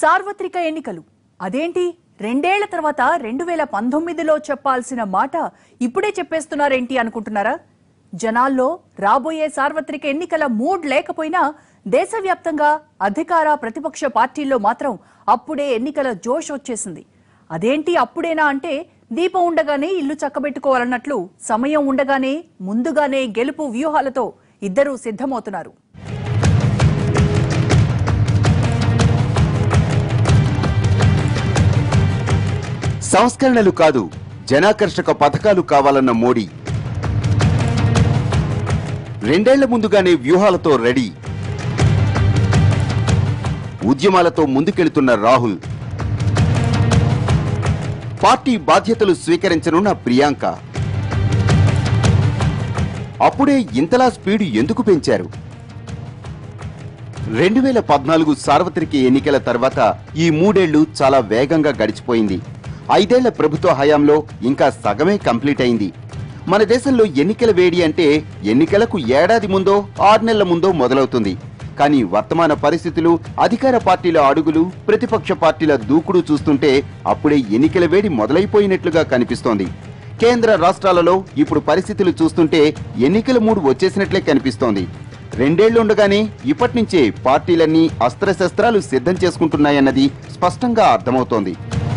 సార్వత్రిక ఎన్నికలు అదేంటి రెండేళ్ల తర్వాత రెండు వేల పంతొమ్మిదిలో చెప్పాల్సిన మాట ఇప్పుడే చెప్పేస్తున్నారేంటి అనుకుంటున్నారా జనాల్లో రాబోయే సార్వత్రిక ఎన్నికల మూడ్ లేకపోయినా దేశవ్యాప్తంగా అధికార ప్రతిపక్ష పార్టీల్లో మాత్రం అప్పుడే ఎన్నికల జోష్ వచ్చేసింది అదేంటి అప్పుడేనా అంటే దీపం ఉండగానే ఇల్లు చక్కబెట్టుకోవాలన్నట్లు సమయం ఉండగానే ముందుగానే గెలుపు వ్యూహాలతో ఇద్దరూ సిద్ధమవుతున్నారు సంస్కరణలు కాదు జనాకర్షక పథకాలు కావాలన్న మోడీ రెండేళ్ల ముందుగానే వ్యూహాలతో రెడీ ఉద్యమాలతో ముందుకెళ్తున్న రాహుల్ పార్టీ బాధ్యతలు స్వీకరించనున్న ప్రియాంక అప్పుడే ఇంతలా స్పీడు ఎందుకు పెంచారు రెండు వేల పద్నాలుగు సార్వత్రిక ఎన్నికల తర్వాత ఈ మూడేళ్లు చాలా వేగంగా గడిచిపోయింది ఐదేళ్ల ప్రభుత్వ హయాంలో ఇంకా సగమే కంప్లీట్ అయింది మన దేశంలో ఎన్నికల వేడి అంటే ఎన్నికలకు ఏడాది ముందో ఆరు నెలల ముందో మొదలవుతుంది కానీ వర్తమాన పరిస్థితులు అధికార పార్టీల అడుగులు ప్రతిపక్ష పార్టీల దూకుడు చూస్తుంటే అప్పుడే ఎన్నికల వేడి మొదలైపోయినట్లుగా కనిపిస్తోంది కేంద్ర రాష్ట్రాలలో ఇప్పుడు పరిస్థితులు చూస్తుంటే ఎన్నికల మూడు వచ్చేసినట్లే కనిపిస్తోంది రెండేళ్లుండగానే ఇప్పటి నుంచే పార్టీలన్నీ అస్త్రశస్త్రాలు సిద్ధం చేసుకుంటున్నాయన్నది స్పష్టంగా అర్థమవుతోంది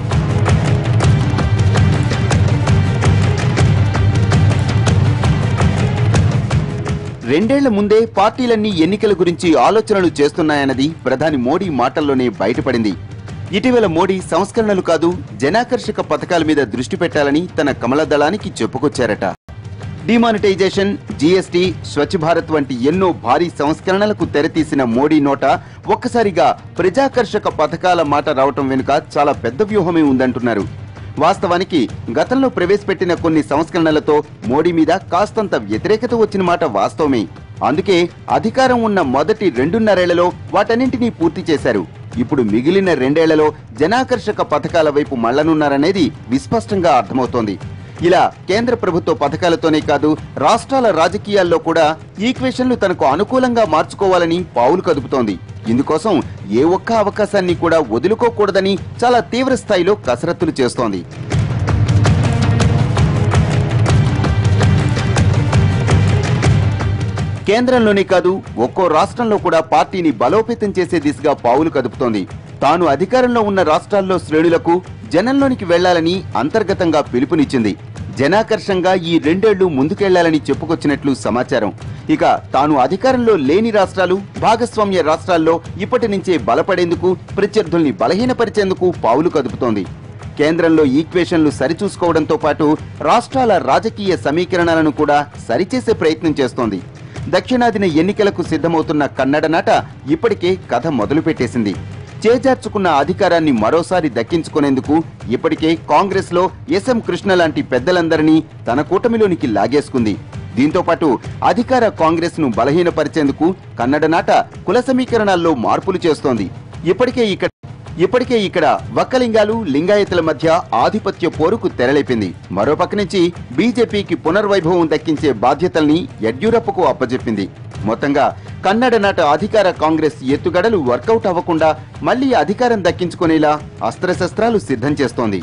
రెండేళ్ల ముందే పార్టీలన్నీ ఎన్నికల గురించి ఆలోచనలు చేస్తున్నాయన్నది ప్రధాని మోడీ మాటల్లోనే బయటపడింది ఇటీవల మోడీ సంస్కరణలు కాదు జనాకర్షక పథకాల మీద దృష్టి పెట్టాలని తన కమల దళానికి చెప్పుకొచ్చారట డిమానిటైజేషన్ జీఎస్టీ స్వచ్ఛ భారత్ వంటి ఎన్నో భారీ సంస్కరణలకు తెరతీసిన మోడీ నోట ఒక్కసారిగా ప్రజాకర్షక పథకాల మాట రావటం వెనుక చాలా పెద్ద వ్యూహమే ఉందంటున్నారు వాస్తవానికి గతంలో ప్రవేశపెట్టిన కొన్ని సంస్కరణలతో మోడీ మీద కాస్తంత వ్యతిరేకత వచ్చిన మాట వాస్తవమే అందుకే అధికారం ఉన్న మొదటి రెండున్నరేళ్లలో వాటన్నింటినీ పూర్తి చేశారు ఇప్పుడు మిగిలిన రెండేళ్లలో జనాకర్షక పథకాల వైపు మళ్లనున్నారనేది విస్పష్టంగా అర్థమవుతోంది ఇలా కేంద్ర ప్రభుత్వ పథకాలతోనే కాదు రాష్ట్రాల రాజకీయాల్లో కూడా ఈక్వేషన్లు తనకు అనుకూలంగా మార్చుకోవాలని పావులు కదుపుతోంది ఇందుకోసం ఏ ఒక్క అవకాశాన్ని కూడా వదులుకోకూడదని చాలా తీవ్ర స్థాయిలో కసరత్తులు చేస్తోంది కేంద్రంలోనే కాదు ఒక్కో రాష్ట్రంలో కూడా పార్టీని బలోపేతం చేసే దిశగా పావులు కదుపుతోంది తాను అధికారంలో ఉన్న రాష్ట్రాల్లో శ్రేణులకు జనంలోనికి వెళ్లాలని అంతర్గతంగా పిలుపునిచ్చింది జనాకర్షంగా ఈ రెండేళ్లు ముందుకెళ్లాలని చెప్పుకొచ్చినట్లు సమాచారం ఇక తాను అధికారంలో లేని రాష్ట్రాలు భాగస్వామ్య రాష్ట్రాల్లో ఇప్పటి నుంచే బలపడేందుకు ప్రత్యర్థుల్ని బలహీనపరిచేందుకు పావులు కదుపుతోంది కేంద్రంలో ఈక్వేషన్లు సరిచూసుకోవడంతో పాటు రాష్ట్రాల రాజకీయ సమీకరణలను కూడా సరిచేసే ప్రయత్నం చేస్తోంది దక్షిణాదిన ఎన్నికలకు సిద్ధమవుతున్న కన్నడ నాట ఇప్పటికే కథ మొదలుపెట్టేసింది చేజార్చుకున్న అధికారాన్ని మరోసారి దక్కించుకునేందుకు ఇప్పటికే కాంగ్రెస్ లో ఎస్ఎం కృష్ణ లాంటి పెద్దలందరినీ తన కూటమిలోనికి లాగేసుకుంది దీంతో పాటు అధికార కాంగ్రెస్ ను బలహీనపరిచేందుకు కన్నడ నాట కుల సమీకరణాల్లో మార్పులు చేస్తోంది ఇప్పటికే ఇక్కడ ఇప్పటికే ఇక్కడ వక్కలింగాలు లింగాయతుల మధ్య ఆధిపత్య పోరుకు తెరలేపింది మరోపక్క నుంచి బీజేపీకి పునర్వైభవం దక్కించే బాధ్యతల్ని యడ్యూరప్పకు అప్పజెప్పింది మొత్తంగా కన్నడ నాట అధికార కాంగ్రెస్ ఎత్తుగడలు వర్కౌట్ అవ్వకుండా మళ్లీ అధికారం దక్కించుకునేలా అస్త్రశస్త్రాలు సిద్ధం చేస్తోంది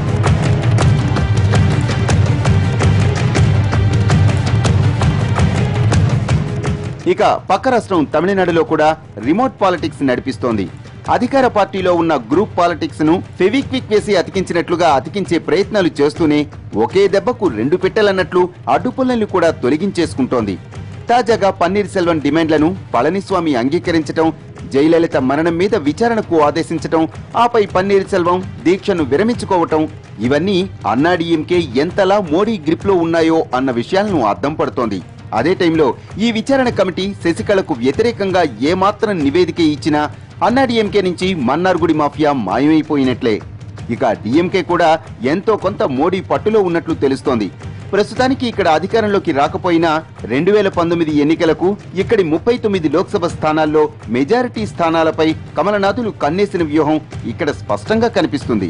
ఇక పక్క రాష్ట్రం తమిళనాడులో కూడా రిమోట్ పాలిటిక్స్ నడిపిస్తోంది అధికార పార్టీలో ఉన్న గ్రూప్ పాలిటిక్స్ ను ఫెవిక్విక్ వేసి అతికించినట్లుగా అతికించే ప్రయత్నాలు చేస్తూనే ఒకే దెబ్బకు రెండు పెట్టెలన్నట్లు అడ్డుపుల్లల్ని కూడా తొలగించేసుకుంటోంది తాజాగా పన్నీర్ సెల్వన్ డిమాండ్లను పళనిస్వామి అంగీకరించటం జయలలిత మరణం మీద విచారణకు ఆదేశించటం ఆపై పన్నీర్ సెల్వం దీక్షను విరమించుకోవటం ఇవన్నీ అన్నాడీఎంకే ఎంతలా మోడీ గ్రిప్ లో ఉన్నాయో అన్న విషయాలను అద్దం పడుతోంది అదే టైంలో ఈ విచారణ కమిటీ శశికళకు వ్యతిరేకంగా ఏమాత్రం నివేదిక ఇచ్చినా అన్నాడీఎంకే నుంచి మన్నార్గుడి మాఫియా మాయమైపోయినట్లే ఇక డిఎంకే కూడా ఎంతో కొంత మోడీ పట్టులో ఉన్నట్లు తెలుస్తోంది ప్రస్తుతానికి ఇక్కడ అధికారంలోకి రాకపోయినా రెండు వేల పంతొమ్మిది ఎన్నికలకు ఇక్కడి ముప్పై తొమ్మిది లోక్సభ స్థానాల్లో మెజారిటీ స్థానాలపై కమలనాథులు కన్నేసిన వ్యూహం ఇక్కడ స్పష్టంగా కనిపిస్తుంది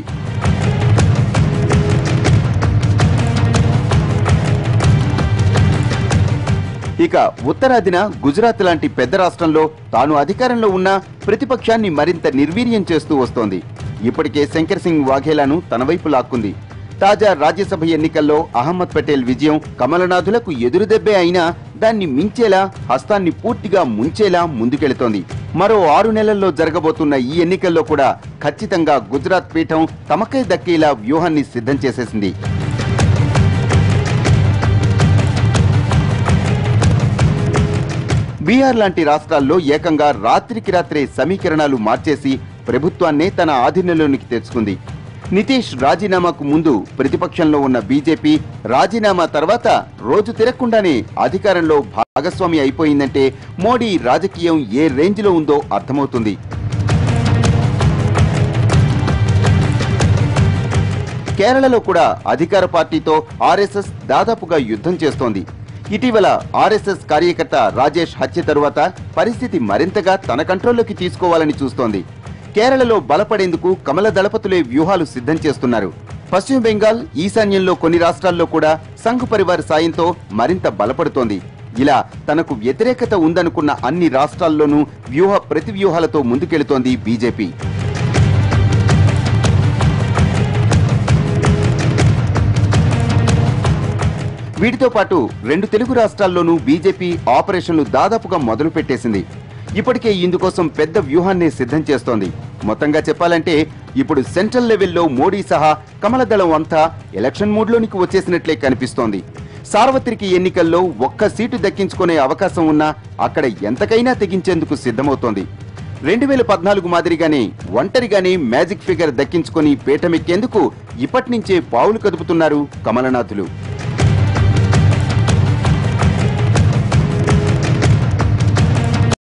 ఇక ఉత్తరాదిన గుజరాత్ లాంటి పెద్ద రాష్ట్రంలో తాను అధికారంలో ఉన్న ప్రతిపక్షాన్ని మరింత నిర్వీర్యం చేస్తూ వస్తోంది ఇప్పటికే శంకర్ సింగ్ వాఘేలాను తన వైపు లాక్కుంది తాజా రాజ్యసభ ఎన్నికల్లో అహ్మద్ పటేల్ విజయం కమలనాథులకు ఎదురుదెబ్బే అయినా దాన్ని మించేలా హస్తాన్ని పూర్తిగా ముంచేలా ముందుకెళుతోంది మరో ఆరు నెలల్లో జరగబోతున్న ఈ ఎన్నికల్లో కూడా ఖచ్చితంగా గుజరాత్ పీఠం తమకై దక్కేలా వ్యూహాన్ని సిద్ధం చేసేసింది బీహార్ లాంటి రాష్ట్రాల్లో ఏకంగా రాత్రికి రాత్రే సమీకరణాలు మార్చేసి ప్రభుత్వాన్నే తన ఆధీనంలోనికి తెచ్చుకుంది నితీష్ రాజీనామాకు ముందు ప్రతిపక్షంలో ఉన్న బీజేపీ రాజీనామా తర్వాత రోజు తిరగకుండానే అధికారంలో భాగస్వామి అయిపోయిందంటే మోడీ రాజకీయం ఏ రేంజ్లో ఉందో అర్థమవుతుంది కేరళలో కూడా అధికార పార్టీతో ఆర్ఎస్ఎస్ దాదాపుగా యుద్ధం చేస్తోంది ఇటీవల ఆర్ఎస్ఎస్ కార్యకర్త రాజేష్ హత్య తరువాత పరిస్థితి మరింతగా తన కంట్రోల్లోకి తీసుకోవాలని చూస్తోంది కేరళలో బలపడేందుకు కమల దళపతులే వ్యూహాలు సిద్ధం చేస్తున్నారు పశ్చిమ బెంగాల్ ఈశాన్యంలో కొన్ని రాష్ట్రాల్లో కూడా సంఘ్ పరివార్ సాయంతో మరింత బలపడుతోంది ఇలా తనకు వ్యతిరేకత ఉందనుకున్న అన్ని రాష్ట్రాల్లోనూ వ్యూహ ప్రతివ్యూహాలతో ముందుకెళుతోంది బీజేపీ వీటితో పాటు రెండు తెలుగు రాష్ట్రాల్లోనూ బీజేపీ ఆపరేషన్లు దాదాపుగా మొదలు పెట్టేసింది ఇప్పటికే ఇందుకోసం పెద్ద వ్యూహాన్ని సిద్ధం చేస్తోంది మొత్తంగా చెప్పాలంటే ఇప్పుడు సెంట్రల్ లెవెల్లో మోడీ సహా కమల దళం అంతా ఎలక్షన్ మూడ్లోనికి వచ్చేసినట్లే కనిపిస్తోంది సార్వత్రిక ఎన్నికల్లో ఒక్క సీటు దక్కించుకునే అవకాశం ఉన్నా అక్కడ ఎంతకైనా తెగించేందుకు సిద్ధమవుతోంది రెండు వేల పద్నాలుగు మాదిరిగానే ఒంటరిగానే మ్యాజిక్ ఫిగర్ దక్కించుకొని పీఠమెక్కేందుకు ఇప్పటి నుంచే పావులు కదుపుతున్నారు కమలనాథులు